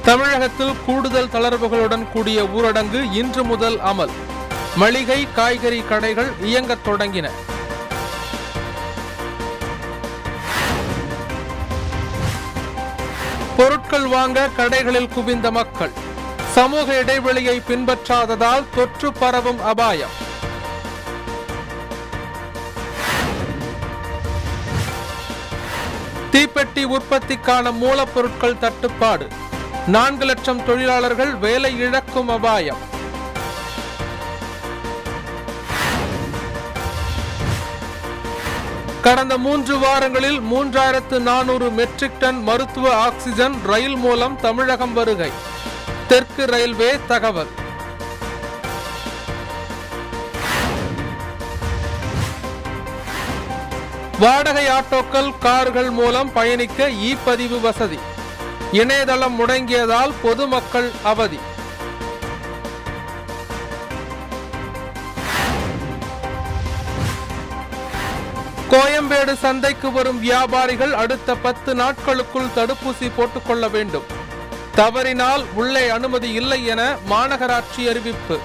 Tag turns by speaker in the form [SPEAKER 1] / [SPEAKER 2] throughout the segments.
[SPEAKER 1] தமிழகத்தில் கூடுதல் தளர்வுகளுடன் கூடிய ஊரடங்கு இன்று முதல் அமல் மளிகை காய்கறி கடைகள் இயங்கத் தொடங்கின பொருட்கள் வாங்க கடைகளில் குவிந்த மக்கள் சமூக இடைவெளியை பின்பற்றாததால் தொற்று பரவும் அபாயம் தீப்பெட்டி உற்பத்திக்கான மூலப்பொருட்கள் தட்டுப்பாடு நான்கு லட்சம் தொழிலாளர்கள் வேலை இழக்கும் அபாயம் கடந்த மூன்று வாரங்களில் மூன்றாயிரத்து நானூறு மெட்ரிக் டன் மருத்துவ ஆக்சிஜன் ரயில் மூலம் தமிழகம் வருகை தெற்கு ரயில்வே தகவல் வாடகை ஆட்டோக்கள் கார்கள் மூலம் பயணிக்க இ பதிவு வசதி இணையதளம் முடங்கியதால் பொதுமக்கள் அவதி கோயம்பேடு சந்தைக்கு வரும் வியாபாரிகள் அடுத்த பத்து நாட்களுக்குள் தடுப்பூசி போட்டுக்கொள்ள வேண்டும் தவறினால் உள்ளே அனுமதி இல்லை என மாநகராட்சி அறிவிப்பு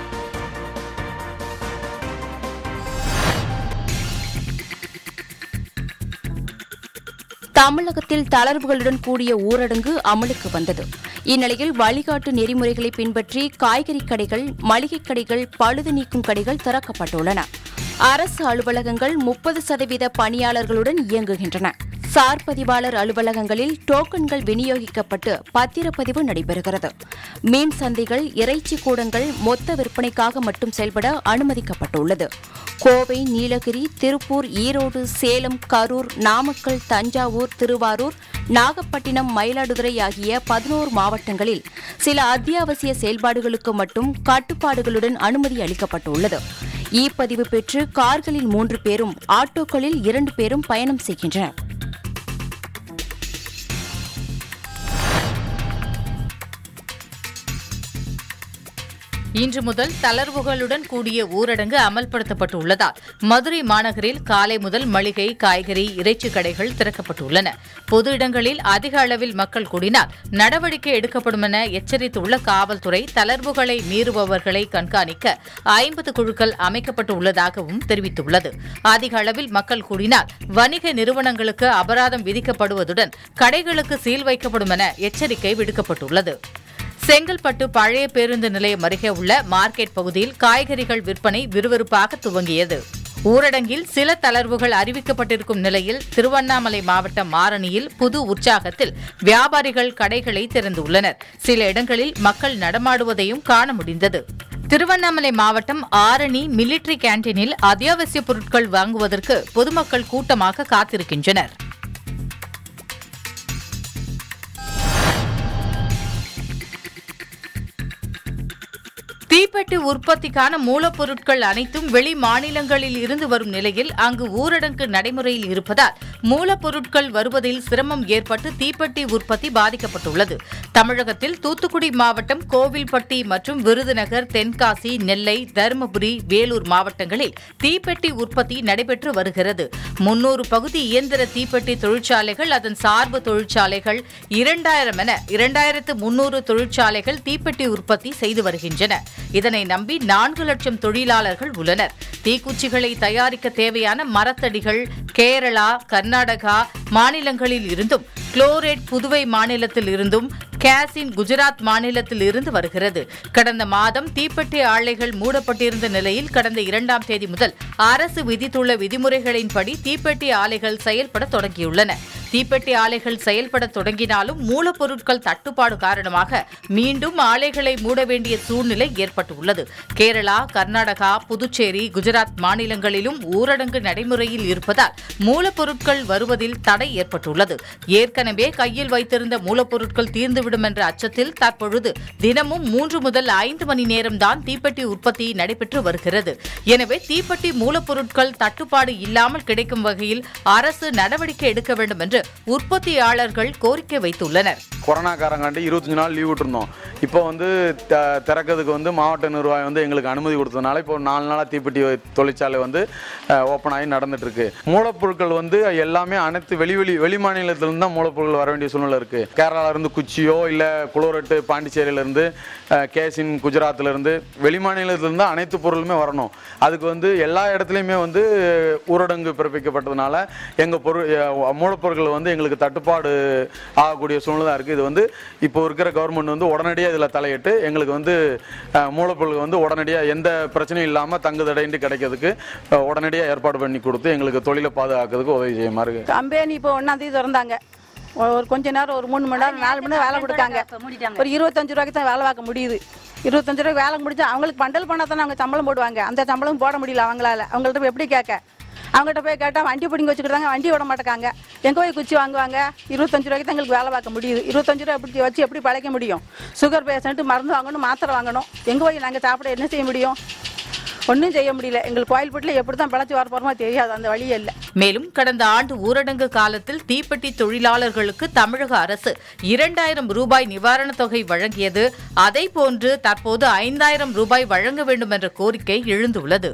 [SPEAKER 2] தமிழகத்தில் தளர்வுகளுடன் கூடிய ஊரடங்கு அமலுக்கு வந்தது இந்நிலையில் வழிகாட்டு நெறிமுறைகளை பின்பற்றி காய்கறி கடைகள் மளிகை கடைகள் பழுது நீக்கும் கடைகள் திறக்கப்பட்டுள்ளன அரசு அலுவலகங்கள் முப்பது சதவீத பணியாளர்களுடன் இயங்குகின்றன சார் பதிவாளர் அலுவலகங்களில் டோக்கன்கள் விநியோகிக்கப்பட்டு பத்திரப்பதிவு நடைபெறுகிறது மீன் சந்தைகள் இறைச்சி கூடங்கள் மொத்த விற்பனைக்காக மட்டும் செயல்பட அனுமதிக்கப்பட்டுள்ளது கோவை நீலகிரி திருப்பூர் ஈரோடு சேலம் கரூர் நாமக்கல் தஞ்சாவூர் திருவாரூர் நாகப்பட்டினம் மயிலாடுதுறை ஆகிய பதினோரு மாவட்டங்களில் சில அத்தியாவசிய செயல்பாடுகளுக்கு மட்டும் கட்டுப்பாடுகளுடன் அனுமதி அளிக்கப்பட்டுள்ளது இ பதிவு பெற்று கார்களில் மூன்று பேரும் ஆட்டோக்களில் இரண்டு பேரும் பயணம் செய்கின்றனர்
[SPEAKER 3] இன்று முதல் தளர்வுகளுடன் கூடிய ஊரடங்கு அமல்படுத்தப்பட்டுள்ளதால் மதுரை மாநகரில் காலை முதல் மளிகை காய்கறி இறைச்சி கடைகள் திறக்கப்பட்டுள்ளன பொது இடங்களில் அதிக அளவில் மக்கள் கூடினால் நடவடிக்கை எடுக்கப்படும் என எச்சரித்துள்ள காவல்துறை தளர்வுகளை மீறுபவர்களை கண்காணிக்க ஐம்பது குழுக்கள் அமைக்கப்பட்டு உள்ளதாகவும் தெரிவித்துள்ளது அதிக அளவில் மக்கள் கூடினால் வணிக நிறுவனங்களுக்கு அபராதம் விதிக்கப்படுவதுடன் கடைகளுக்கு சீல் வைக்கப்படும் என எச்சரிக்கை விடுக்கப்பட்டுள்ளது செங்கல்பட்டு பழைய பேருந்து நிலையம் அருகே உள்ள மார்க்கெட் பகுதியில் காய்கறிகள் விற்பனை விறுவிறுப்பாக துவங்கியது ஊரடங்கில் சில தளர்வுகள் அறிவிக்கப்பட்டிருக்கும் நிலையில் திருவண்ணாமலை மாவட்டம் மாரணியில் புது உற்சாகத்தில் வியாபாரிகள் கடைகளை திறந்துள்ளனர் சில இடங்களில் மக்கள் நடமாடுவதையும் காண முடிந்தது திருவண்ணாமலை மாவட்டம் ஆரணி மிலிட்டரி கேண்டீனில் அத்தியாவசிய பொருட்கள் வாங்குவதற்கு பொதுமக்கள் கூட்டமாக காத்திருக்கின்றனர் தீப்பெட்டி உற்பத்திக்கான மூலப்பொருட்கள் அனைத்தும் வெளி மாநிலங்களில் இருந்து வரும் நிலையில் அங்கு ஊரடங்கு நடைமுறையில் இருப்பதால் மூலப்பொருட்கள் வருவதில் சிரமம் ஏற்பட்டு தீப்பெட்டி உற்பத்தி பாதிக்கப்பட்டுள்ளது தமிழகத்தில் தூத்துக்குடி மாவட்டம் கோவில்பட்டி மற்றும் விருதுநகர் தென்காசி நெல்லை தருமபுரி வேலூர் மாவட்டங்களில் தீப்பெட்டி உற்பத்தி நடைபெற்று வருகிறது முன்னூறு பகுதி இயந்திர தீப்பெட்டி தொழிற்சாலைகள் அதன் சார்பு தொழிற்சாலைகள் இரண்டாயிரம் என இரண்டாயிரத்து முன்னூறு தொழிற்சாலைகள் தீப்பெட்டி உற்பத்தி செய்து வருகின்றன இதனை நம்பி நான்கு லட்சம் தொழிலாளர்கள் உள்ளனர் தீக்குச்சிகளை தயாரிக்க தேவையான மரத்தடிகள் கேரளா கர்நாடகா மாநிலங்களில் இருந்தும் குளோரேட் புதுவை மாநிலத்தில் இருந்தும் கேசின் குஜராத் மாநிலத்தில் இருந்து வருகிறது கடந்த மாதம் தீப்பெட்டி ஆலைகள் மூடப்பட்டிருந்த நிலையில் கடந்த இரண்டாம் தேதி முதல் அரசு விதித்துள்ள விதிமுறைகளின்படி தீப்பெட்டி ஆலைகள் செயல்பட தொடங்கியுள்ளன தீப்பெட்டி ஆலைகள் செயல்பட தொடங்கினாலும் மூலப்பொருட்கள் தட்டுப்பாடு காரணமாக மீண்டும் ஆலைகளை மூட வேண்டிய சூழ்நிலை ஏற்பட்டுள்ளது கேரளா கர்நாடகா புதுச்சேரி குஜராத் மாநிலங்களிலும் ஊரடங்கு நடைமுறையில் இருப்பதால் மூலப்பொருட்கள் வருவதில் தடை ஏற்பட்டுள்ளது ஏற்கனவே கையில் வைத்திருந்த மூலப்பொருட்கள் தீர்ந்துவிடும் என்ற அச்சத்தில் தற்பொழுது தினமும் மூன்று முதல் ஐந்து மணி நேரம்தான் தீப்பெட்டி உற்பத்தி நடைபெற்று வருகிறது எனவே தீப்பெட்டி மூலப்பொருட்கள் தட்டுப்பாடு இல்லாமல் கிடைக்கும் வகையில் அரசு நடவடிக்கை எடுக்க வேண்டும் என்று என்று உற்பத்தியாளர்கள் கோரிக்கை வைத்துள்ளனர்
[SPEAKER 4] கொரோனா காரங்காண்டி இருபத்தஞ்சு நாள் லீவ் விட்டுருந்தோம் இப்போ வந்து த- திறக்கிறதுக்கு வந்து மாவட்ட நிர்வாகம் வந்து எங்களுக்கு அனுமதி கொடுத்ததுனால இப்போ நாலு நாளாக தீப்பெட்டி தொழிற்சாலை வந்து ஓப்பன் ஆகி நடந்துட்டு இருக்கு மூலப்பொருட்கள் வந்து எல்லாமே அனைத்து வெளி வெளி வெளி மாநிலத்திலிருந்து தான் மூலப்பொருட்கள் வர வேண்டிய சூழ்நிலை இருக்கு கேரளால இருந்து குச்சியோ இல்லை குளோரட்டு பாண்டிச்சேரியில இருந்து அஹ், கேசின் குஜராத்ல இருந்து வெளி மாநிலத்திலிருந்து தான் அனைத்து பொருளுமே வரணும் அதுக்கு வந்து எல்லா இடத்துலையுமே வந்து ஊரடங்கு பிறப்பிக்கப்பட்டதுனால எங்கள் பொருள் அஹ், மூலப்பொருட்கள் வந்து எங்களுக்கு தட்டுப்பாடு ஆகக்கூடிய சூழ்நிலை தான் இருக்குது இது வந்து இப்போ இருக்கிற கவர்மெண்ட் வந்து உடனடியாக இதில் தலையிட்டு எங்களுக்கு வந்து அஹ், மூலப்பொருட்கள் வந்து உடனடியாக எந்த பிரச்சனையும் இல்லாமல் தங்கு தடையின்றி கிடைக்கிறதுக்கு அஹ், உடனடியாக ஏற்பாடு பண்ணி கொடுத்து எங்களுக்கு தொழிலை பாதுகாக்கிறதுக்கு உதவி செய்யுமாறு
[SPEAKER 5] கம்பெனி இப்போ ஒன்றாந்தேதி திறந்தாங்க ஒரு கொஞ்ச நேரம் ஒரு மூணு மணி நேரம் நாலு மணி நேரம் வேலை கொடுத்தாங்க ஒரு இருபத்தஞ்சு ரூபாய்க்கு தான் வேலை பார்க்க முடியுது இருபத்தஞ்சு ரூபாய்க்கு வேலை முடிஞ்சா அவங்களுக்கு பண்டல் பண்ணால் தானே அவங்க சம்பளம் போடுவாங்க அந்த சம்பளம் போட முடியல அவங்களால அவங்கள்ட்ட போய் எப்படி கேட்க அவங்ககிட்ட போய் கேட்டால் வண்டி பிடிங்க வச்சுக்கிட்டாங்க வண்டி விட மாட்டேங்காங்க எங்கே போய் குச்சி வாங்குவாங்க இருபத்தஞ்சு ரூபாய்க்கு தான் எங்களுக்கு வேலை பார்க்க முடியுது இருபத்தஞ்சு ரூபா எப்படி வச்சு எப்படி பழைக்க முடியும் சுகர் பேஷண்ட்டு மருந்து வாங்கணும் மாத்திரை வாங்கணும் எங்கே போய் நாங்கள் சாப்பிட என்ன செய்ய முடியும் ஒன்றும் செய்ய முடியல எங்களுக்கு கோயில்பட்டில் எப்படி தான் பிழைச்சி வர போகிறோமோ தெரியாது அந்த வழியே இல்லை
[SPEAKER 3] மேலும் கடந்த ஆண்டு ஊரடங்கு காலத்தில் தீப்பெட்டி தொழிலாளர்களுக்கு தமிழக அரசு இரண்டாயிரம் ரூபாய் நிவாரணத் தொகை வழங்கியது அதை போன்று தற்போது ஐந்தாயிரம் ரூபாய் வழங்க வேண்டும் என்ற கோரிக்கை எழுந்துள்ளது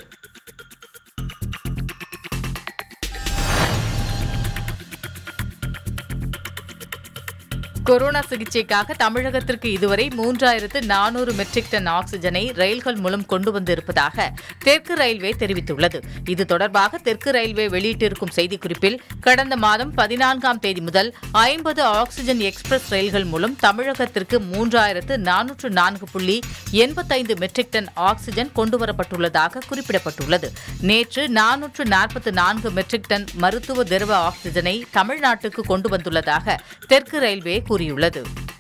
[SPEAKER 3] கொரோனா சிகிச்சைக்காக தமிழகத்திற்கு இதுவரை மூன்றாயிரத்து நானூறு மெட்ரிக் டன் ஆக்சிஜனை ரயில்கள் மூலம் கொண்டு வந்திருப்பதாக தெற்கு ரயில்வே தெரிவித்துள்ளது இது தொடர்பாக தெற்கு ரயில்வே வெளியிட்டிருக்கும் செய்திக்குறிப்பில் கடந்த மாதம் பதினான்காம் தேதி முதல் ஐம்பது ஆக்சிஜன் எக்ஸ்பிரஸ் ரயில்கள் மூலம் தமிழகத்திற்கு மூன்றாயிரத்து நானூற்று நான்கு புள்ளி எண்பத்தைந்து மெட்ரிக் டன் ஆக்சிஜன் கொண்டுவரப்பட்டுள்ளதாக குறிப்பிடப்பட்டுள்ளது நேற்று நானூற்று நாற்பத்து நான்கு மெட்ரிக் டன் மருத்துவ திரவ ஆக்சிஜனை தமிழ்நாட்டுக்கு கொண்டு வந்துள்ளதாக தெற்கு ரயில்வே கூறியுள்ளது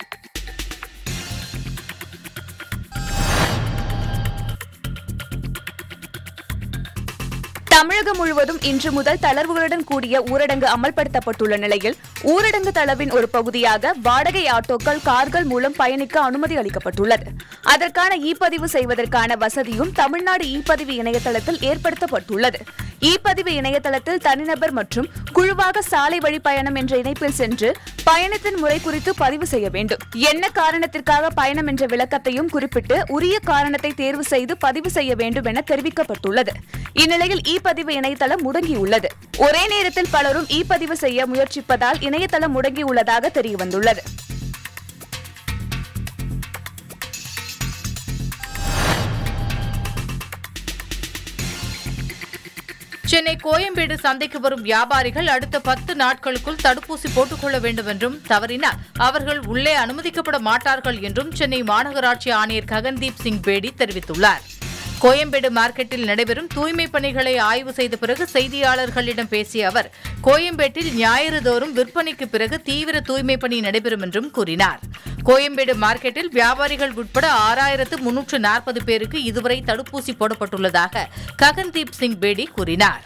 [SPEAKER 6] தமிழகம் முழுவதும் இன்று முதல் தளர்வுகளுடன் கூடிய ஊரடங்கு அமல்படுத்தப்பட்டுள்ள நிலையில் ஊரடங்கு தளர்வின் ஒரு பகுதியாக வாடகை ஆட்டோக்கள் கார்கள் மூலம் பயணிக்க அனுமதி அளிக்கப்பட்டுள்ளது அதற்கான இ பதிவு செய்வதற்கான வசதியும் தமிழ்நாடு இ பதிவு இணையதளத்தில் ஏற்படுத்தப்பட்டுள்ளது இ பதிவு இணையதளத்தில் தனிநபர் மற்றும் குழுவாக சாலை வழி பயணம் என்ற இணைப்பில் சென்று பயணத்தின் முறை குறித்து பதிவு செய்ய வேண்டும் என்ன காரணத்திற்காக பயணம் என்ற விளக்கத்தையும் குறிப்பிட்டு உரிய காரணத்தை தேர்வு செய்து பதிவு செய்ய வேண்டும் என தெரிவிக்கப்பட்டுள்ளது இந்நிலையில் இ பதிவு இணையதளம் முடங்கியுள்ளது ஒரே நேரத்தில் பலரும் இ பதிவு செய்ய முயற்சிப்பதால் இணையதளம் முடங்கியுள்ளதாக தெரியவந்துள்ளது
[SPEAKER 3] சென்னை கோயம்பேடு சந்தைக்கு வரும் வியாபாரிகள் அடுத்த பத்து நாட்களுக்குள் தடுப்பூசி போட்டுக்கொள்ள வேண்டும் என்றும் தவறினால் அவர்கள் உள்ளே அனுமதிக்கப்பட மாட்டார்கள் என்றும் சென்னை மாநகராட்சி ஆணையர் ககன்தீப் சிங் பேடி தெரிவித்துள்ளார் கோயம்பேடு மார்க்கெட்டில் நடைபெறும் தூய்மை பணிகளை ஆய்வு செய்த பிறகு செய்தியாளர்களிடம் பேசிய அவர் கோயம்பேட்டில் ஞாயிறு தோறும் விற்பனைக்கு பிறகு தீவிர தூய்மை பணி நடைபெறும் என்றும் கூறினார் கோயம்பேடு மார்க்கெட்டில் வியாபாரிகள் உட்பட ஆறாயிரத்து முன்னூற்று நாற்பது பேருக்கு இதுவரை தடுப்பூசி போடப்பட்டுள்ளதாக ககன்தீப் சிங் பேடி கூறினார்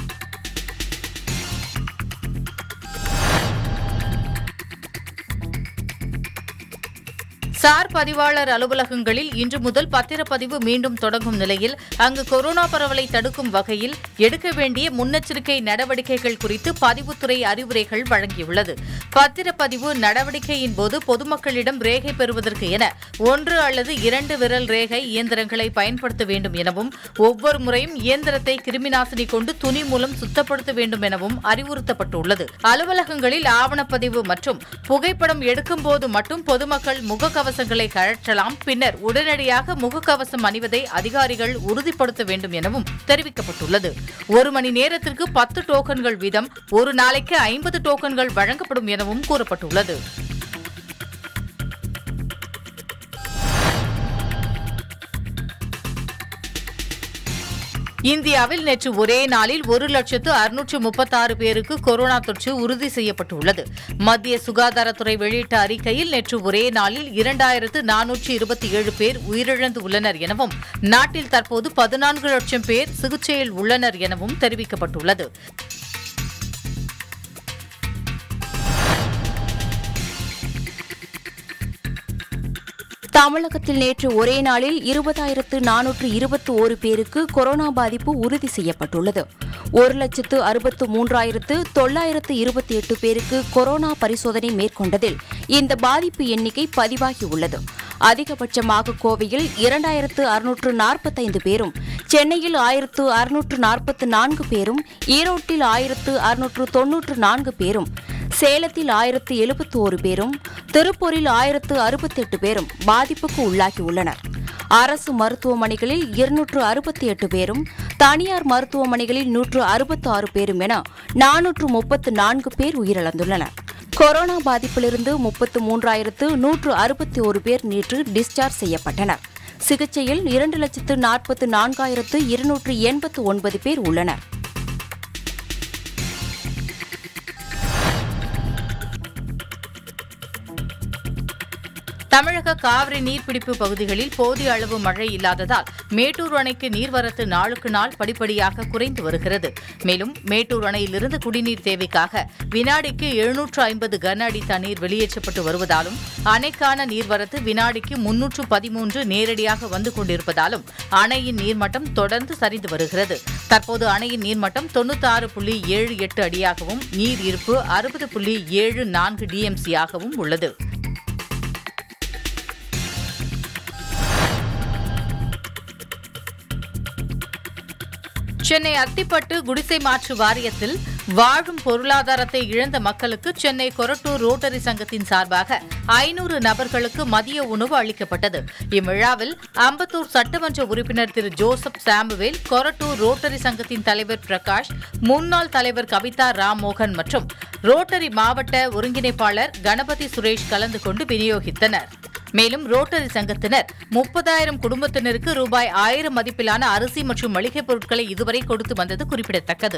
[SPEAKER 3] சார் பதிவாளர் அலுவலகங்களில் இன்று முதல் பத்திரப்பதிவு மீண்டும் தொடங்கும் நிலையில் அங்கு கொரோனா பரவலை தடுக்கும் வகையில் எடுக்க வேண்டிய முன்னெச்சரிக்கை நடவடிக்கைகள் குறித்து பதிவுத்துறை அறிவுரைகள் வழங்கியுள்ளது பத்திரப்பதிவு நடவடிக்கையின் போது பொதுமக்களிடம் ரேகை பெறுவதற்கு என ஒன்று அல்லது இரண்டு விரல் ரேகை இயந்திரங்களை பயன்படுத்த வேண்டும் எனவும் ஒவ்வொரு முறையும் இயந்திரத்தை கிருமிநாசினி கொண்டு துணி மூலம் சுத்தப்படுத்த வேண்டும் எனவும் அறிவுறுத்தப்பட்டுள்ளது அலுவலகங்களில் ஆவணப்பதிவு மற்றும் புகைப்படம் எடுக்கும் போது மட்டும் பொதுமக்கள் முகக்கவசங்களை கழற்றலாம் பின்னர் உடனடியாக முகக்கவசம் அணிவதை அதிகாரிகள் உறுதிப்படுத்த வேண்டும் எனவும் தெரிவிக்கப்பட்டுள்ளது ஒரு மணி நேரத்திற்கு பத்து டோக்கன்கள் வீதம் ஒரு நாளைக்கு ஐம்பது டோக்கன்கள் வழங்கப்படும் எனவும் கூறப்பட்டுள்ளது இந்தியாவில் நேற்று ஒரே நாளில் ஒரு லட்சத்து அறுநூற்று முப்பத்தாறு பேருக்கு கொரோனா தொற்று உறுதி செய்யப்பட்டுள்ளது மத்திய சுகாதாரத்துறை வெளியிட்ட அறிக்கையில் நேற்று ஒரே நாளில் இரண்டாயிரத்து நானூற்று இருபத்தி ஏழு பேர் உயிரிழந்து உள்ளனர் எனவும் நாட்டில் தற்போது பதினான்கு லட்சம் பேர் சிகிச்சையில் உள்ளனர் எனவும் தெரிவிக்கப்பட்டுள்ளது
[SPEAKER 2] தமிழகத்தில் நேற்று ஒரே நாளில் இருபதாயிரத்து நானூற்று இருபத்தி ஓரு பேருக்கு கொரோனா பாதிப்பு உறுதி செய்யப்பட்டுள்ளது ஒரு லட்சத்து அறுபத்து மூன்றாயிரத்து தொள்ளாயிரத்து இருபத்தி எட்டு பேருக்கு கொரோனா பரிசோதனை மேற்கொண்டதில் இந்த பாதிப்பு எண்ணிக்கை பதிவாகியுள்ளது அதிகபட்சமாக கோவையில் இரண்டாயிரத்து அறுநூற்று நாற்பத்தைந்து பேரும் சென்னையில் ஆயிரத்து அறுநூற்று நாற்பத்து நான்கு பேரும் ஈரோட்டில் ஆயிரத்து அறுநூற்று தொன்னூற்று நான்கு பேரும் சேலத்தில் ஆயிரத்து எழுபத்து ஒரு பேரும் திருப்பூரில் ஆயிரத்து அறுபத்தெட்டு பேரும் பாதிப்புக்கு உள்ளாகியுள்ளனர் அரசு மருத்துவமனைகளில் இருநூற்று அறுபத்தி எட்டு பேரும் தனியார் மருத்துவமனைகளில் நூற்று அறுபத்தி ஆறு பேரும் என நானூற்று முப்பத்து நான்கு பேர் உயிரிழந்துள்ளனர் கொரோனா பாதிப்பிலிருந்து முப்பத்து மூன்றாயிரத்து நூற்று அறுபத்தி ஒரு பேர் நேற்று டிஸ்சார்ஜ் செய்யப்பட்டனர் சிகிச்சையில் இரண்டு லட்சத்து நாற்பத்து நான்காயிரத்து இருநூற்று எண்பத்து ஒன்பது பேர் உள்ளனர்
[SPEAKER 3] தமிழக காவிரி நீர்பிடிப்பு பகுதிகளில் போதிய அளவு மழை இல்லாததால் மேட்டூர் அணைக்கு நீர்வரத்து நாளுக்கு நாள் படிப்படியாக குறைந்து வருகிறது மேலும் மேட்டூர் அணையிலிருந்து குடிநீர் தேவைக்காக வினாடிக்கு எழுநூற்று ஐம்பது கன அடி தண்ணீர் வெளியேற்றப்பட்டு வருவதாலும் அணைக்கான நீர்வரத்து வினாடிக்கு முன்னூற்று பதிமூன்று நேரடியாக வந்து கொண்டிருப்பதாலும் அணையின் நீர்மட்டம் தொடர்ந்து சரிந்து வருகிறது தற்போது அணையின் நீர்மட்டம் தொண்ணூத்தாறு புள்ளி ஏழு எட்டு அடியாகவும் நீர் இருப்பு அறுபது புள்ளி ஏழு நான்கு டிஎம்சியாகவும் உள்ளது சென்னை அத்திப்பட்டு குடிசை மாற்று வாரியத்தில் வாழும் பொருளாதாரத்தை இழந்த மக்களுக்கு சென்னை கொரட்டூர் ரோட்டரி சங்கத்தின் சார்பாக ஐநூறு நபர்களுக்கு மதிய உணவு அளிக்கப்பட்டது இவ்விழாவில் அம்பத்தூர் சட்டமன்ற உறுப்பினர் திரு ஜோசப் சாமுவேல் கொரட்டூர் ரோட்டரி சங்கத்தின் தலைவர் பிரகாஷ் முன்னாள் தலைவர் கவிதா ராம்மோகன் மற்றும் ரோட்டரி மாவட்ட ஒருங்கிணைப்பாளர் கணபதி சுரேஷ் கலந்து கொண்டு விநியோகித்தனர் மேலும் ரோட்டரி சங்கத்தினர் முப்பதாயிரம் குடும்பத்தினருக்கு ரூபாய் ஆயிரம் மதிப்பிலான அரிசி மற்றும் மளிகைப் பொருட்களை இதுவரை கொடுத்து வந்தது குறிப்பிடத்தக்கது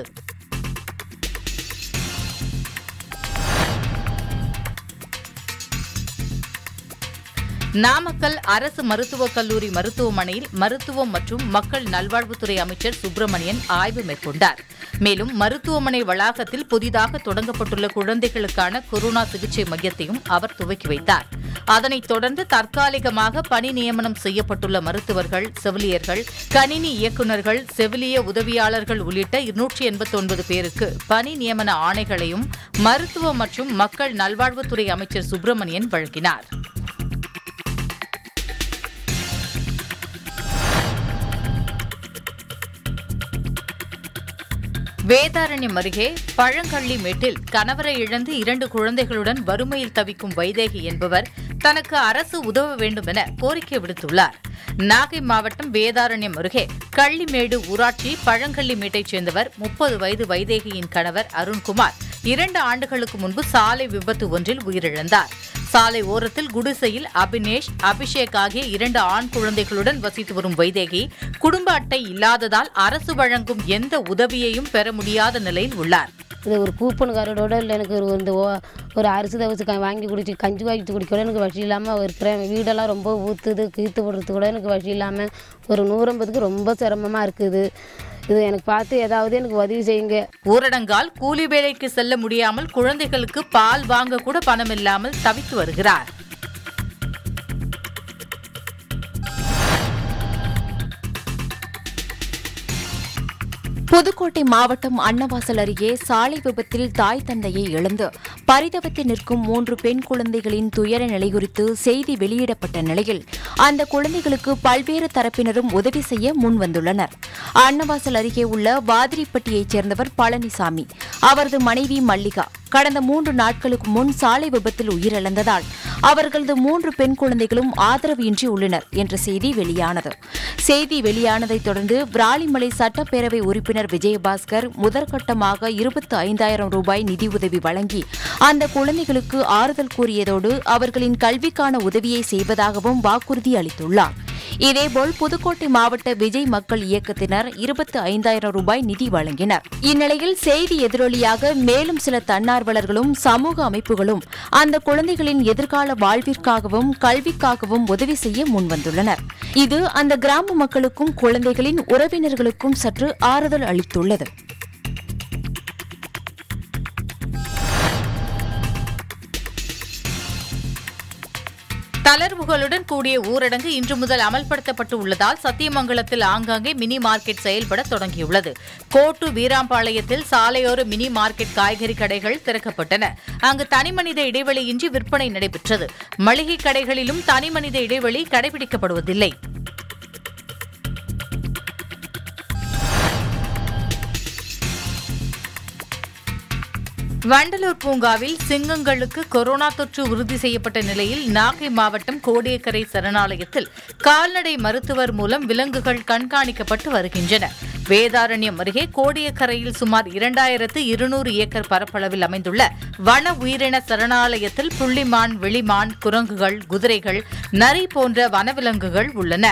[SPEAKER 3] நாமக்கல் அரசு மருத்துவக் கல்லூரி மருத்துவமனையில் மருத்துவம் மற்றும் மக்கள் நல்வாழ்வுத்துறை அமைச்சர் சுப்பிரமணியன் ஆய்வு மேற்கொண்டார் மேலும் மருத்துவமனை வளாகத்தில் புதிதாக தொடங்கப்பட்டுள்ள குழந்தைகளுக்கான கொரோனா சிகிச்சை மையத்தையும் அவர் துவக்கி வைத்தார் அதனைத் தொடர்ந்து தற்காலிகமாக பணி நியமனம் செய்யப்பட்டுள்ள மருத்துவர்கள் செவிலியர்கள் கணினி இயக்குநர்கள் செவிலிய உதவியாளர்கள் உள்ளிட்ட இருநூற்றி எண்பத்தொன்பது பேருக்கு பணி நியமன ஆணைகளையும் மருத்துவ மற்றும் மக்கள் நல்வாழ்வுத்துறை அமைச்சர் சுப்பிரமணியன் வழங்கினார் வேதாரண்யம் அருகே பழங்கள்ளி மேட்டில் கணவரை இழந்து இரண்டு குழந்தைகளுடன் வறுமையில் தவிக்கும் வைதேகி என்பவர் தனக்கு அரசு உதவ வேண்டும் என கோரிக்கை விடுத்துள்ளார் நாகை மாவட்டம் வேதாரண்யம் அருகே கள்ளிமேடு ஊராட்சி பழங்கள்ளி மேட்டைச் சேர்ந்தவர் முப்பது வயது வைதேகியின் கணவர் அருண்குமார் இரண்டு ஆண்டுகளுக்கு முன்பு சாலை விபத்து ஒன்றில் உயிரிழந்தார் சாலை ஓரத்தில் குடிசையில் அபினேஷ் அபிஷேக் ஆகிய இரண்டு ஆண் குழந்தைகளுடன் வசித்து வரும் வைதேகி குடும்ப அட்டை இல்லாததால் அரசு வழங்கும் எந்த உதவியையும் பெற முடியாத நிலையில் உள்ளார்
[SPEAKER 7] இது ஒரு கூப்பனுக்காரோட இல்லை எனக்கு ஒரு இந்த ஓ- ஒரு அரிசி தவச்சு க வாங்கி குடிச்சு கஞ்சி வாங்கி குடிக்க எனக்கு வழி இல்லாமல் இருக்கிறேன் வீடெல்லாம் ரொம்ப ஊற்றுது கீத்து போடுறதுக்கு கூட எனக்கு வழி இல்லாமல் ஒரு நூறம்பதுக்கு ரொம்ப சிரமமாக இருக்குது இது எனக்கு பார்த்து ஏதாவது எனக்கு உதவி செய்யுங்க
[SPEAKER 3] ஊரடங்கால் கூலி வேலைக்கு செல்ல முடியாமல் குழந்தைகளுக்கு பால் வாங்க கூட பணம் இல்லாமல் தவித்து வருகிறார்
[SPEAKER 2] புதுக்கோட்டை மாவட்டம் அன்னவாசல் அருகே சாலை விபத்தில் தாய் தந்தையை இழந்து பரிதவித்து நிற்கும் மூன்று பெண் குழந்தைகளின் துயர நிலை குறித்து செய்தி வெளியிடப்பட்ட நிலையில் அந்த குழந்தைகளுக்கு பல்வேறு தரப்பினரும் உதவி செய்ய முன்வந்துள்ளனர் அன்னவாசல் அருகே உள்ள வாதிரிப்பட்டியைச் சேர்ந்தவர் பழனிசாமி அவரது மனைவி மல்லிகா கடந்த மூன்று நாட்களுக்கு முன் சாலை விபத்தில் உயிரிழந்ததால் அவர்களது மூன்று பெண் குழந்தைகளும் ஆதரவு இன்றி உள்ளனர் என்ற செய்தி வெளியானது செய்தி வெளியானதைத் தொடர்ந்து விராலிமலை சட்டப்பேரவை உறுப்பினர் விஜயபாஸ்கர் முதற்கட்டமாக இருபத்தி ஐந்தாயிரம் ரூபாய் நிதியுதவி வழங்கி அந்த குழந்தைகளுக்கு ஆறுதல் கூறியதோடு அவர்களின் கல்விக்கான உதவியை செய்வதாகவும் வாக்குறுதி அளித்துள்ளார் இதேபோல் புதுக்கோட்டை மாவட்ட விஜய் மக்கள் இயக்கத்தினர் இருபத்தி ஐந்தாயிரம் ரூபாய் நிதி வழங்கினர் இந்நிலையில் செய்தி எதிரொலியாக மேலும் சில தன்னார்வலர்களும் சமூக அமைப்புகளும் அந்த குழந்தைகளின் எதிர்கால வாழ்விற்காகவும் கல்விக்காகவும் உதவி செய்ய முன்வந்துள்ளனர் இது அந்த கிராம மக்களுக்கும் குழந்தைகளின் உறவினர்களுக்கும் சற்று ஆறுதல் அளித்துள்ளது
[SPEAKER 3] தளர்வுகளுடன் கூடிய ஊரடங்கு இன்று முதல் அமல்படுத்தப்பட்டு உள்ளதால் சத்தியமங்கலத்தில் ஆங்காங்கே மினி மார்க்கெட் செயல்பட தொடங்கியுள்ளது கோட்டு வீராம்பாளையத்தில் சாலையோர மினி மார்க்கெட் காய்கறி கடைகள் திறக்கப்பட்டன அங்கு தனிமனித இடைவெளியின்றி விற்பனை நடைபெற்றது மளிகை கடைகளிலும் தனிமனித இடைவெளி கடைபிடிக்கப்படுவதில்லை வண்டலூர் பூங்காவில் சிங்கங்களுக்கு கொரோனா தொற்று உறுதி செய்யப்பட்ட நிலையில் நாகை மாவட்டம் கோடியக்கரை சரணாலயத்தில் கால்நடை மருத்துவர் மூலம் விலங்குகள் கண்காணிக்கப்பட்டு வருகின்றன வேதாரண்யம் அருகே கோடியக்கரையில் சுமார் இரண்டாயிரத்து இருநூறு ஏக்கர் பரப்பளவில் அமைந்துள்ள வன உயிரின சரணாலயத்தில் புள்ளிமான் வெளிமான் குரங்குகள் குதிரைகள் நரி போன்ற வனவிலங்குகள் உள்ளன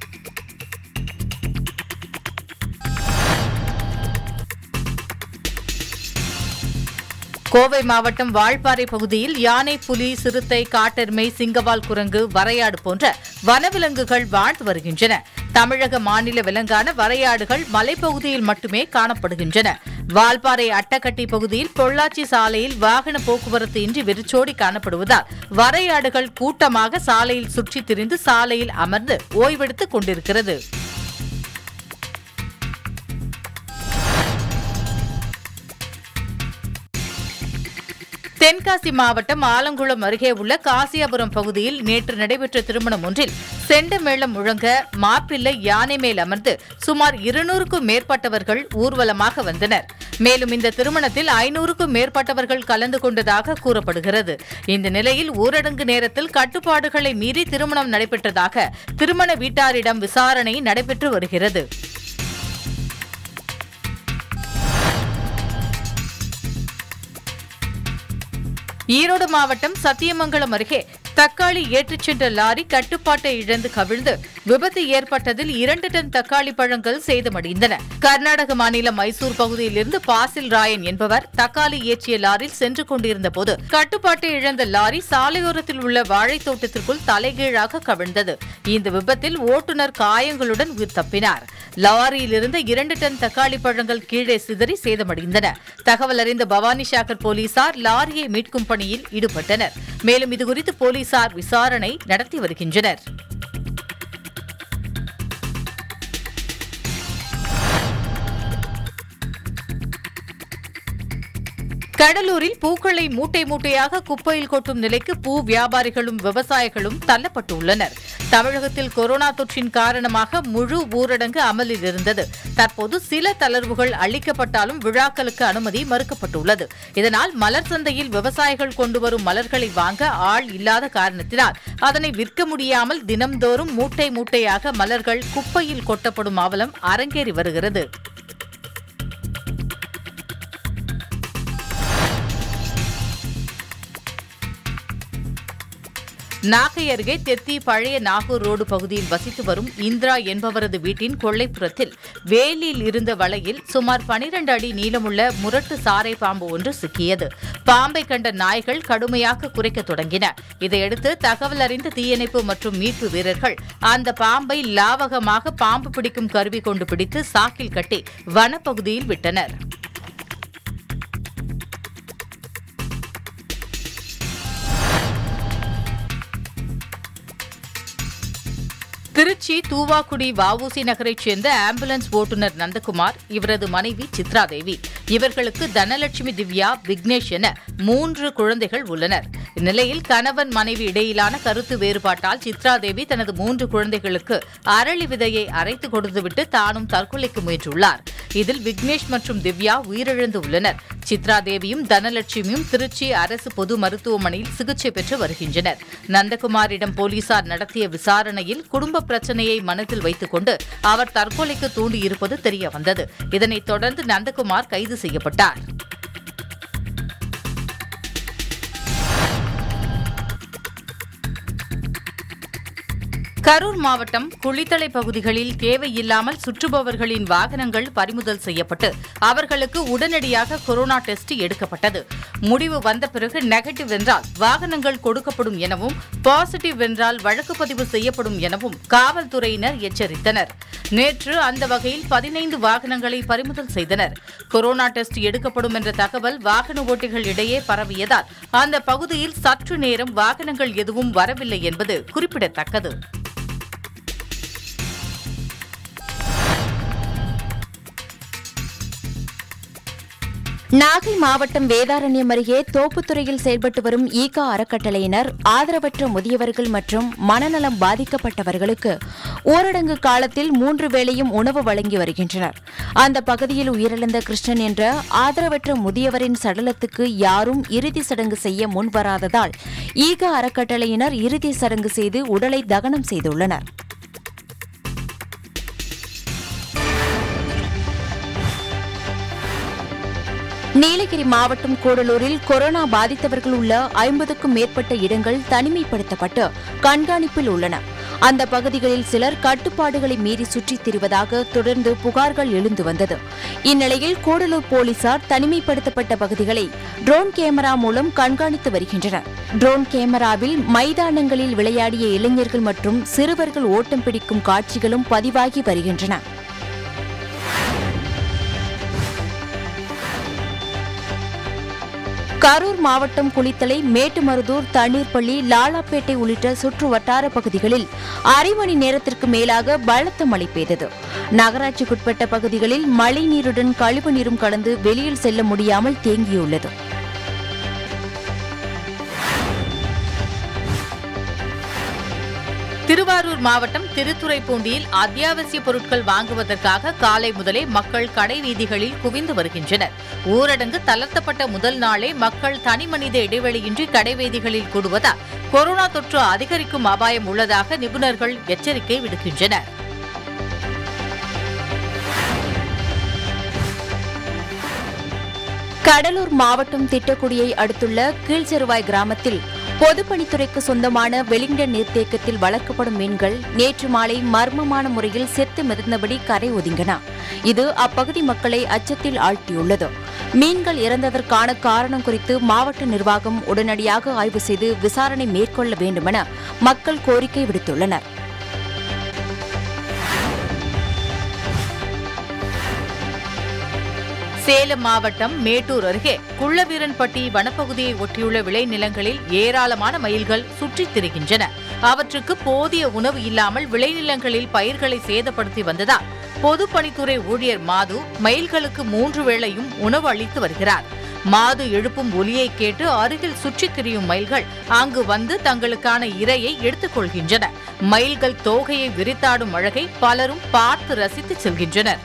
[SPEAKER 3] கோவை மாவட்டம் வால்பாறை பகுதியில் யானை புலி சிறுத்தை காட்டெருமை சிங்கவால் குரங்கு வரையாடு போன்ற வனவிலங்குகள் வாழ்ந்து வருகின்றன தமிழக மாநில விலங்கான வரையாடுகள் மலைப்பகுதியில் மட்டுமே காணப்படுகின்றன வால்பாறை அட்டக்கட்டி பகுதியில் பொள்ளாச்சி சாலையில் வாகன போக்குவரத்து இன்றி வெறிச்சோடி காணப்படுவதால் வரையாடுகள் கூட்டமாக சாலையில் சுற்றித் திரிந்து சாலையில் அமர்ந்து ஓய்வெடுத்துக் கொண்டிருக்கிறது தென்காசி மாவட்டம் ஆலங்குளம் அருகே உள்ள காசியாபுரம் பகுதியில் நேற்று நடைபெற்ற திருமணம் ஒன்றில் செண்ட மேளம் முழங்க மாப்பிள்ளை யானை மேல் அமர்ந்து சுமார் இருநூறுக்கும் மேற்பட்டவர்கள் ஊர்வலமாக வந்தனர் மேலும் இந்த திருமணத்தில் ஐநூறுக்கும் மேற்பட்டவர்கள் கலந்து கொண்டதாக கூறப்படுகிறது இந்த நிலையில் ஊரடங்கு நேரத்தில் கட்டுப்பாடுகளை மீறி திருமணம் நடைபெற்றதாக திருமண வீட்டாரிடம் விசாரணை நடைபெற்று வருகிறது ஈரோடு மாவட்டம் சத்தியமங்கலம் அருகே தக்காளி ஏற்றிச் சென்ற லாரி கட்டுப்பாட்டை இழந்து கவிழ்ந்து விபத்து ஏற்பட்டதில் இரண்டு டன் தக்காளி பழங்கள் சேதமடைந்தன கர்நாடக மாநிலம் மைசூர் பகுதியிலிருந்து பாசில் ராயன் என்பவர் தக்காளி ஏற்றிய லாரில் சென்று கொண்டிருந்த போது கட்டுப்பாட்டை இழந்த லாரி சாலையோரத்தில் உள்ள வாழைத் தோட்டத்திற்குள் தலைகீழாக கவிழ்ந்தது இந்த விபத்தில் ஓட்டுநர் காயங்களுடன் உயிர் தப்பினார் லாரியில் இருந்த இரண்டு டன் தக்காளி பழங்கள் கீழே சிதறி சேதமடைந்தன தகவல் அறிந்த பவானி சாகர் போலீசார் லாரியை மீட்கும் பணியில் ஈடுபட்டனர் மேலும் இதுகுறித்து போலீசார் விசாரணை நடத்தி வருகின்றனர் கடலூரில் பூக்களை மூட்டை மூட்டையாக குப்பையில் கொட்டும் நிலைக்கு பூ வியாபாரிகளும் விவசாயிகளும் தள்ளப்பட்டுள்ளனர் தமிழகத்தில் கொரோனா தொற்றின் காரணமாக முழு ஊரடங்கு அமலில் இருந்தது தற்போது சில தளர்வுகள் அளிக்கப்பட்டாலும் விழாக்களுக்கு அனுமதி மறுக்கப்பட்டுள்ளது இதனால் மலர் சந்தையில் விவசாயிகள் கொண்டு வரும் மலர்களை வாங்க ஆள் இல்லாத காரணத்தினால் அதனை விற்க முடியாமல் தினம்தோறும் மூட்டை மூட்டையாக மலர்கள் குப்பையில் கொட்டப்படும் அவலம் அரங்கேறி வருகிறது நாகை அருகே தெத்தி பழைய நாகூர் ரோடு பகுதியில் வசித்து வரும் இந்திரா என்பவரது வீட்டின் கொள்ளைப்புறத்தில் வேலியில் இருந்த வலையில் சுமார் 12 அடி நீளமுள்ள முரட்டு சாரை பாம்பு ஒன்று சிக்கியது பாம்பை கண்ட நாய்கள் கடுமையாக குறைக்கத் தொடங்கின இதையடுத்து தகவல் அறிந்த தீயணைப்பு மற்றும் மீட்பு வீரர்கள் அந்த பாம்பை லாவகமாக பாம்பு பிடிக்கும் கருவி கொண்டு பிடித்து சாக்கில் கட்டி வனப்பகுதியில் விட்டனர் திருச்சி தூவாக்குடி வஉசி நகரைச் சேர்ந்த ஆம்புலன்ஸ் ஓட்டுநர் நந்தகுமார் இவரது மனைவி சித்ரா தேவி இவர்களுக்கு தனலட்சுமி திவ்யா விக்னேஷ் என மூன்று குழந்தைகள் உள்ளனர் இந்நிலையில் கணவன் மனைவி இடையிலான கருத்து வேறுபாட்டால் சித்ரா தேவி தனது மூன்று குழந்தைகளுக்கு அரளி விதையை அரைத்து கொடுத்துவிட்டு தானும் தற்கொலைக்கு முயன்றுள்ளார் இதில் விக்னேஷ் மற்றும் திவ்யா உயிரிழந்து உள்ளனர் சித்ரா தேவியும் தனலட்சுமியும் திருச்சி அரசு பொது மருத்துவமனையில் சிகிச்சை பெற்று வருகின்றனர் நந்தகுமாரிடம் போலீசார் நடத்திய விசாரணையில் குடும்ப பிரச்சனையை மனதில் வைத்துக் கொண்டு அவர் தற்கொலைக்கு தூண்டியிருப்பது தெரிய வந்தது இதனைத் தொடர்ந்து நந்தகுமார் கைது செய்யப்பட்டார் கரூர் மாவட்டம் குளித்தலை பகுதிகளில் தேவையில்லாமல் சுற்றுபவர்களின் வாகனங்கள் பறிமுதல் செய்யப்பட்டு அவர்களுக்கு உடனடியாக கொரோனா டெஸ்ட் எடுக்கப்பட்டது முடிவு வந்த பிறகு நெகட்டிவ் என்றால் வாகனங்கள் கொடுக்கப்படும் எனவும் பாசிட்டிவ் என்றால் வழக்கு பதிவு செய்யப்படும் எனவும் காவல்துறையினர் எச்சரித்தனர் நேற்று அந்த வகையில் பதினைந்து வாகனங்களை பறிமுதல் செய்தனர் கொரோனா டெஸ்ட் எடுக்கப்படும் என்ற தகவல் வாகன ஓட்டிகள் இடையே பரவியதால் அந்த பகுதியில் சற்று நேரம் வாகனங்கள் எதுவும் வரவில்லை என்பது குறிப்பிடத்தக்கது
[SPEAKER 2] நாகை மாவட்டம் வேதாரண்யம் அருகே தோப்புத்துறையில் செயல்பட்டு வரும் ஈகா அறக்கட்டளையினர் ஆதரவற்ற முதியவர்கள் மற்றும் மனநலம் பாதிக்கப்பட்டவர்களுக்கு ஊரடங்கு காலத்தில் மூன்று வேளையும் உணவு வழங்கி வருகின்றனர் அந்த பகுதியில் உயிரிழந்த கிருஷ்ணன் என்ற ஆதரவற்ற முதியவரின் சடலத்துக்கு யாரும் இறுதி சடங்கு செய்ய முன்வராததால் ஈகா அறக்கட்டளையினர் இறுதி சடங்கு செய்து உடலை தகனம் செய்துள்ளனர் நீலகிரி மாவட்டம் கூடலூரில் கொரோனா பாதித்தவர்கள் உள்ள ஐம்பதுக்கும் மேற்பட்ட இடங்கள் தனிமைப்படுத்தப்பட்டு கண்காணிப்பில் உள்ளன அந்த பகுதிகளில் சிலர் கட்டுப்பாடுகளை மீறி சுற்றித் திரிவதாக தொடர்ந்து புகார்கள் எழுந்து வந்தது இந்நிலையில் கூடலூர் போலீசார் தனிமைப்படுத்தப்பட்ட பகுதிகளை ட்ரோன் கேமரா மூலம் கண்காணித்து வருகின்றனர் ட்ரோன் கேமராவில் மைதானங்களில் விளையாடிய இளைஞர்கள் மற்றும் சிறுவர்கள் ஓட்டம் பிடிக்கும் காட்சிகளும் பதிவாகி வருகின்றன கரூர் மாவட்டம் குளித்தலை மேட்டுமருதூர் தண்ணீர்பள்ளி லாலாப்பேட்டை உள்ளிட்ட சுற்று வட்டார பகுதிகளில் அரை மணி நேரத்திற்கு மேலாக பலத்த மழை பெய்தது நகராட்சிக்குட்பட்ட பகுதிகளில் மழை நீருடன் கழிவு நீரும் கலந்து வெளியில் செல்ல முடியாமல் தேங்கியுள்ளது
[SPEAKER 3] திருவாரூர் மாவட்டம் திருத்துறைப்பூண்டியில் அத்தியாவசிய பொருட்கள் வாங்குவதற்காக காலை முதலே மக்கள் கடை வீதிகளில் குவிந்து வருகின்றனர் ஊரடங்கு தளர்த்தப்பட்ட முதல் நாளே மக்கள் தனிமனித இடைவெளியின்றி கடை வீதிகளில் கூடுவதால் கொரோனா தொற்று அதிகரிக்கும் அபாயம் உள்ளதாக நிபுணர்கள் எச்சரிக்கை விடுக்கின்றனர்
[SPEAKER 2] கடலூர் மாவட்டம் திட்டக்குடியை அடுத்துள்ள கீழ்ச்செருவாய் கிராமத்தில் பொதுப்பணித்துறைக்கு சொந்தமான வெலிங்டன் நீர்த்தேக்கத்தில் வளர்க்கப்படும் மீன்கள் நேற்று மாலை மர்மமான முறையில் செத்து மிதந்தபடி கரை ஒதுங்கின இது அப்பகுதி மக்களை அச்சத்தில் ஆழ்த்தியுள்ளது மீன்கள் இறந்ததற்கான காரணம் குறித்து மாவட்ட நிர்வாகம் உடனடியாக ஆய்வு செய்து விசாரணை மேற்கொள்ள வேண்டுமென மக்கள் கோரிக்கை விடுத்துள்ளனர்
[SPEAKER 3] சேலம் மாவட்டம் மேட்டூர் அருகே குள்ளவீரன்பட்டி வனப்பகுதியை ஒட்டியுள்ள விளைநிலங்களில் ஏராளமான மயில்கள் சுற்றித் திரிகின்றன அவற்றுக்கு போதிய உணவு இல்லாமல் விளைநிலங்களில் பயிர்களை சேதப்படுத்தி வந்ததால் பொதுப்பணித்துறை ஊழியர் மாது மயில்களுக்கு மூன்று வேளையும் உணவு அளித்து வருகிறார் மாது எழுப்பும் ஒலியை கேட்டு அருகில் சுற்றித் திரியும் மயில்கள் அங்கு வந்து தங்களுக்கான இரையை எடுத்துக் கொள்கின்றன மயில்கள் தோகையை விரித்தாடும் அழகை பலரும் பார்த்து ரசித்து செல்கின்றனர்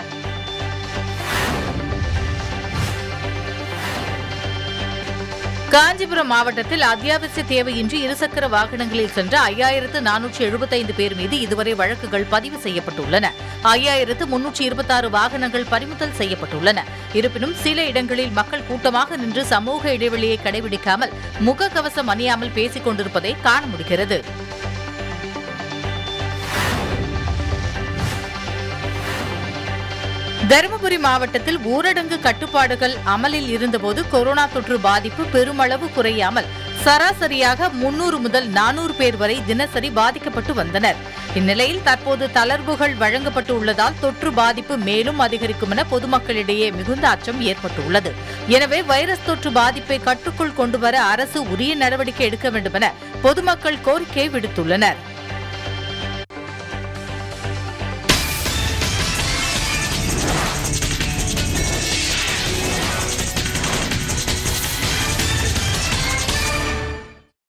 [SPEAKER 3] காஞ்சிபுரம் மாவட்டத்தில் அத்தியாவசிய தேவையின்றி இருசக்கர வாகனங்களில் சென்ற ஐயாயிரத்து நானூற்று எழுபத்தைந்து பேர் மீது இதுவரை வழக்குகள் பதிவு செய்யப்பட்டுள்ளன ஐயாயிரத்து முன்னூற்று இருபத்தாறு வாகனங்கள் பறிமுதல் செய்யப்பட்டுள்ளன இருப்பினும் சில இடங்களில் மக்கள் கூட்டமாக நின்று சமூக இடைவெளியை கடைபிடிக்காமல் முகக்கவசம் அணியாமல் பேசிக் கொண்டிருப்பதை காண முடிகிறது தருமபுரி மாவட்டத்தில் ஊரடங்கு கட்டுப்பாடுகள் அமலில் இருந்தபோது கொரோனா தொற்று பாதிப்பு பெருமளவு குறையாமல் சராசரியாக முன்னூறு முதல் நானூறு பேர் வரை தினசரி பாதிக்கப்பட்டு வந்தனர் இந்நிலையில் தற்போது தளர்வுகள் வழங்கப்பட்டு உள்ளதால் தொற்று பாதிப்பு மேலும் அதிகரிக்கும் என பொதுமக்களிடையே மிகுந்த அச்சம் ஏற்பட்டுள்ளது எனவே வைரஸ் தொற்று பாதிப்பை கட்டுக்குள் கொண்டுவர அரசு உரிய நடவடிக்கை எடுக்க வேண்டும் என பொதுமக்கள் கோரிக்கை விடுத்துள்ளனர்